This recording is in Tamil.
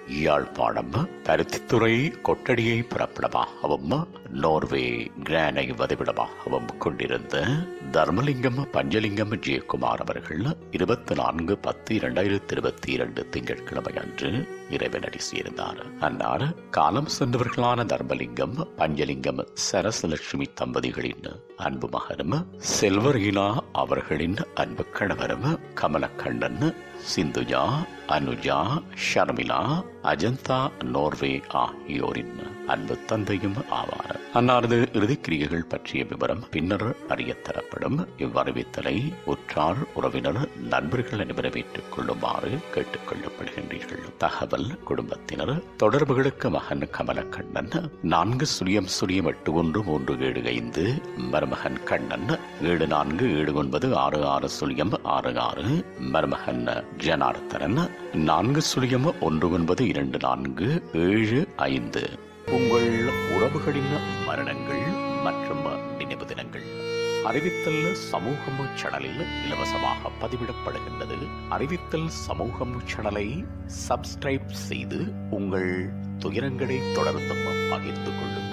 யாழ்ப்பாணம் பருத்தித்துறை கொட்டடியை பிறப்பிடமாகவும் நோர்வே கிரானை வதிவிடமாகவும் கொண்டிருந்த தர்மலிங்கம் பஞ்சலிங்கம் ஜெயக்குமார் அவர்கள் இருபத்தி நான்கு பத்து இரண்டாயிரத்தி இருபத்தி இரண்டு திங்கட்கிழமை அன்று இறைவனடி சேர்ந்தார் அன்னார் காலம் சென்றவர்களான தர்மலிங்கம் பஞ்சலிங்கம் சரசலட்சுமி தம்பதிகளின் அன்பு மகனும் செல்வரீனா அவர்களின் அன்பு கணவரும் கமலக்கண்ணன் சிந்துஜா அனுஜா ஷர்மிளா அஜந்தா நோர்வே ஆகியோரின் அன்பு தந்தையும் ஆவார் அன்னாரது இறுதிக்கிரியைகள் பற்றிய விவரம் பின்னர் அறியத் தரப்படும் இவ்வறிவித்தலை உற்றார் உறவினர் நண்பர்கள் அனைவரும் ஏற்றுக் கொள்ளுமாறு கேட்டுக் கொள்ளப்படுகின்றீர்கள் தகவல் குடும்பத்தினர் தொடர்புகளுக்கு மகன் கமலக்கண்ணன் நான்கு சுழியம் சுழியம் எட்டு ஒன்று மூன்று ஏழு ஐந்து மருமகன் கண்ணன் ஏழு நான்கு ஏழு ஒன்பது ஆறு ஆறு சுழியம் ஆறு ஆறு மருமகன் ஜனார்த்தனன் நான்கு சுழியம் ஒன்று ஒன்பது இரண்டு நான்கு ஏழு ஐந்து உங்கள் உறவுகளின் மரணங்கள் மற்றும் நினைவு தினங்கள் அறிவித்தல் சமூகம் சேனலில் இலவசமாக பதிவிடப்படுகின்றது அறிவித்தல் சமூகம் சேனலை சப்ஸ்கிரைப் செய்து உங்கள் துயரங்களை தொடர்ந்தும் பகிர்ந்து கொள்ளுங்கள்